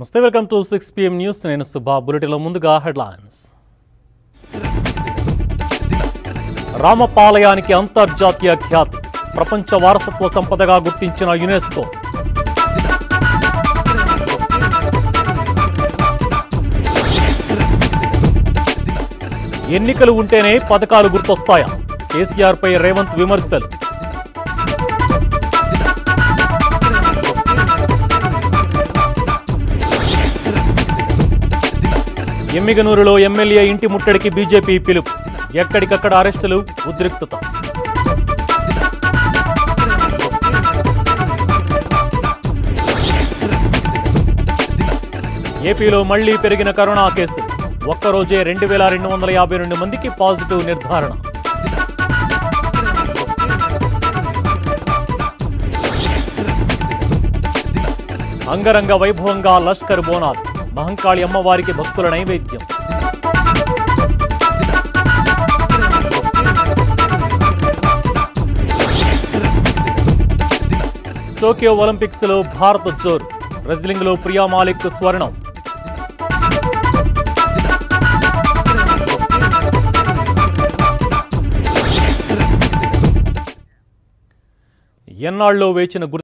నమస్తే welcome to six PM news నేను సుభా బులెటిన్లో ముందుగా హెడ్లైన్స్ రామపాలయానికి అంతర్జాతీయ ఖ్యాతి ప్రపంచ వారసత్వ సంపదగా గుర్తించిన యునెస్కో ఎన్నికలు ఉంటేనే పథకాలు గుర్తొస్తాయా కేసీఆర్పై రేవంత్ విమర్శలు ఎమ్మిగనూరులో ఎమ్మెల్యే ఇంటి ముట్టడికి బీజేపీ పిలుపు ఎక్కడికక్కడ అరెస్టులు ఉద్రిక్తత ఏపీలో మళ్లీ పెరిగిన కరోనా కేసులు ఒక్కరోజే రెండు వేల రెండు వందల యాభై రెండు మందికి పాజిటివ్ నిర్ధారణ అంగరంగ వైభవంగా లష్కర్ బోనాలు మహంకాళి అమ్మవారికి భక్తుల నైవేద్యం టోక్యో ఒలింపిక్స్ లో భారత్ జోరు రెజ్లింగ్ లో ప్రియా మాలిక్ స్వర్ణం ఎన్నాళ్ళలో వేచిన గుర్తు